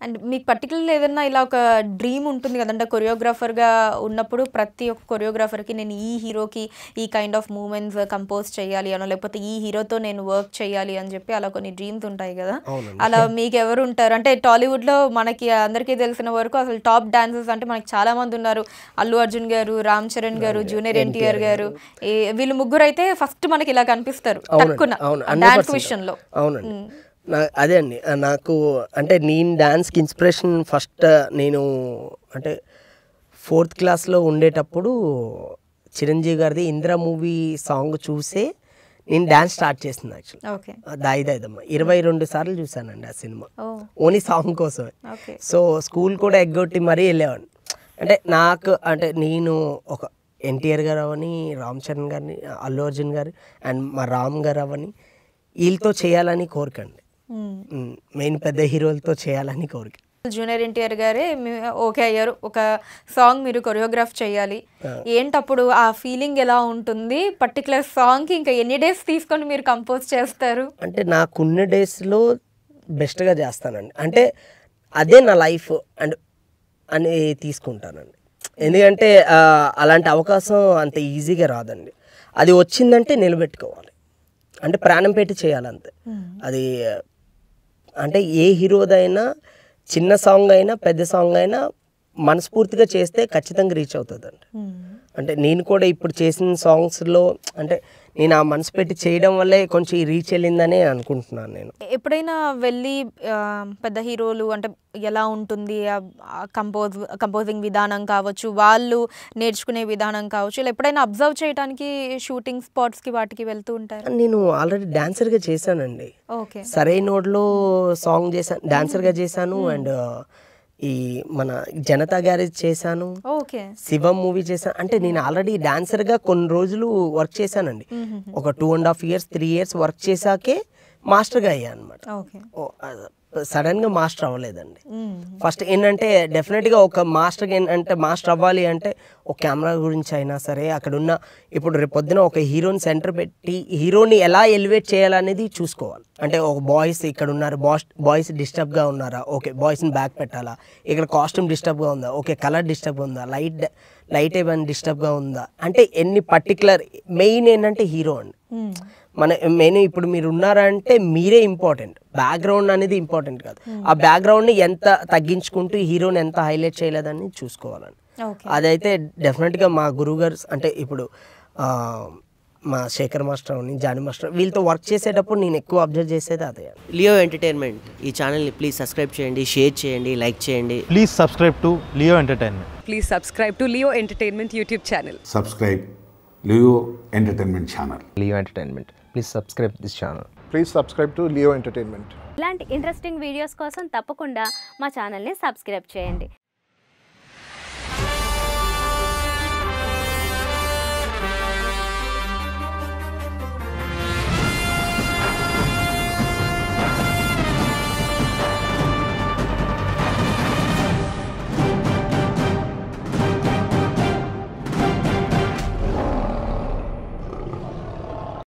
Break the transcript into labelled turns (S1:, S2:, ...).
S1: And మీకు particular ఏదన్నా ఇలా ఒక డ్రీమ్ ఉంటుంది కదంటే కొరియోగ్రాఫర్గా ఉన్నప్పుడు ప్రతి ఒక్క కొరియోగ్రాఫర్కి నేను ఈ హీరోకి ఈ కైండ్ ఆఫ్ మూమెంట్స్ కంపోజ్ చేయాలి అనో లేకపోతే ఈ హీరోతో నేను వర్క్ చేయాలి అని చెప్పి అలా కొన్ని డ్రీమ్స్ ఉంటాయి కదా
S2: అవునండి.
S1: అలా మీకు ఎవరు ఉంటారు అంటే టాలీవుడ్లో మనకి అందరికీ తెలిసిన వరకు అసలు టాప్ డాన్సర్స్ అంటే మనకి చాలా మంది ఉన్నారు అల్లు అర్జున్ గారు రామ్ చరణ్ గారు జూనియర్ ఎన్టీఆర్ గారు ఈ- వీళ్ళు ముగ్గురు అయితే ఫస్ట్ మనకి ఇలా కనిపిస్తారు
S2: అవునండి
S1: తక్కువ
S2: అవును
S1: డాన్స్
S2: 100%
S1: విషయంలో
S2: అవునండి నా అదే అండి ఆ, నాకు అంటే నేను డాన్స్కి ఇన్స్పిరేషన్ ఫస్ట్ నేను అంటే ఫోర్త్ క్లాస్లో ఉండేటప్పుడు చిరంజీవి గారిది ఇంద్ర మూవీ సాంగ్ చూసే నేను డాన్స్ స్టార్ట్ చేసింది యాక్చువల్లీ
S1: ఓకే
S2: దాయి దాయిదమ్మ ఇరవై రెండు సార్లు చూసానండి ఆ సినిమా
S1: ఓ
S2: ఓన్లీ సాంగ్ కోసమే
S1: ఓకే
S2: సో స్కూల్ కూడా ఎగ్గొట్టి మరీ వెళ్ళేవాడిని అంటే నాకు అంటే నేను ఒక ఎన్టీఆర్ గారు అవని రామ్ చరణ్ గారిని అల్లు అర్జున్ గారు అండ్ మా రామ్ గారు అవని వీళ్ళతో చేయాలని కోరికండి మెయిన్ పెద్ద హీరోలతో చేయాలని కోరిక
S1: జూనియర్ ఎన్టీఆర్ గారే మీ- ఓకే అయ్యారు ఒక సాంగ్ మీరు కొరియోగ్రాఫ్ చేయాలి ఏంటప్పుడు ఆ ఫీలింగ్ ఎలా ఉంటుంది పర్టికులర్ సాంగ్కి ఇంకా ఎన్ని డేస్ తీసుకొని మీరు కంపోజ్ చేస్తారు
S2: అంటే నాకున్న డేస్లో బెస్ట్గా చేస్తానండి అంటే అదే నా లైఫ్ అండ్ అని తీసుకుంటానండి ఎందుకంటే ఆ, అలాంటి అవకాశం అంత ఈజీగా రాదండి అది వచ్చిందంటే నిలబెట్టుకోవాలి అంటే ప్రాణం పెట్టి చేయాలంతే అది అంటే ఏ హీరోదైనా చిన్న సాంగ్ అయినా పెద్ద సాంగ్ అయినా మనస్ఫూర్తిగా చేస్తే ఖచ్చితంగా రీచ్ అవుతుందండి అంటే నేను కూడా ఇప్పుడు చేసిన సాంగ్స్లో అంటే నేను ఆ మనసు పెట్టి చేయడం వల్లే కొంచెం ఈ రీచ్ వెళ్ళిందని అనుకుంటున్నాను నేను
S1: ఎప్పుడైనా వెళ్ళి ఆ, పెద్ద హీరోలు అంటే ఎలా ఉంటుంది కంపోజ్ కంపోజింగ్ విధానం కావచ్చు వాళ్ళు నేర్చుకునే విధానం కావచ్చు ఇలా ఎప్పుడైనా అబ్జర్వ్ చేయడానికి షూటింగ్ స్పాట్స్కి వాటికి వెళ్తూ ఉంటారు
S2: నేను ఆల్రెడీ డాన్సర్గా చేశానండి
S1: ఓకే
S2: సరైనోడ్లో సాంగ్ చేశాను డాన్సర్గా చేశాను అండ్ ఈ మన జనతా గ్యారేజ్ చేశాను
S1: ఓకే
S2: శివం మూవీ చేశాను అంటే నేను ఆల్రెడీ డాన్సర్గా కొన్ని రోజులు వర్క్ చేశానండి ఒక two and half years three years work చేశాకే మాస్టర్గా అయ్యా అనమాట
S1: ఓకే
S2: సడన్గా మాస్టర్ అవ్వలేదండి ఫస్ట్ ఏంటంటే డెఫినెట్గా ఒక మాస్టర్ ఏంటంటే మాస్టర్ అవ్వాలి అంటే ఒక కెమెరా గురించి అయినా సరే అక్కడ ఉన్న ఇప్పుడు రేపు పొద్దున ఒక హీరోని సెంటర్ పెట్టి హీరోని ఎలా ఎలివేట్ చేయాలనేది చూసుకోవాలి అంటే ఒక బాయ్స్ ఇక్కడ ఉన్నారు బాయ్స్ బాయ్స్ డిస్టర్బ్గా ఉన్నారా ఓకే బాయ్స్ని బ్యాక్ పెట్టాలా ఇక్కడ కాస్ట్యూమ్ డిస్టర్బ్గా ఉందా ఓకే కలర్ డిస్టర్బ్గా ఉందా లైట్ లైట్ ఏమైనా డిస్టర్బ్గా ఉందా అంటే ఎన్ని పర్టికులర్ మెయిన్ ఏంటంటే హీరో అండి మన మెయిన్ ఇప్పుడు మీరు ఉన్నారంటే మీరే ఇంపార్టెంట్ బ్యాక్గ్రౌండ్ అనేది ఇంపార్టెంట్ కాదు ఆ బ్యాక్గ్రౌండ్ని ఎంత తగ్గించుకుంటూ హీరోని ఎంత హైలైట్ చేయలేదని చూసుకోవాలండి
S1: ఓకే
S2: అదైతే డెఫినెట్గా మా గురువు గారు అంటే ఇప్పుడు ఆ, మా శేఖర్ మాస్టర్ అని జానీ మాస్టర్ వీళ్ళతో వర్క్ చేసేటప్పుడు నేను ఎక్కువ అబ్జర్వ్ చేసేది అదే
S3: లియో ఎంటర్టైన్మెంట్ ఈ ఛానల్ని ప్లీజ్ సబ్స్క్రైబ్ చేయండి షేర్ చేయండి లైక్ చేయండి
S4: Please subscribe to Leo Entertainment.
S5: Please subscribe to Leo Entertainment YouTube channel.
S6: subscribe Leo Entertainment Channel.
S7: Leo Entertainment. Please subscribe this channel.
S8: Please subscribe to Leo Entertainment.
S9: ఇలాంటి interesting videos కోసం తప్పకుండా మా ఛానల్ని subscribe చేయండి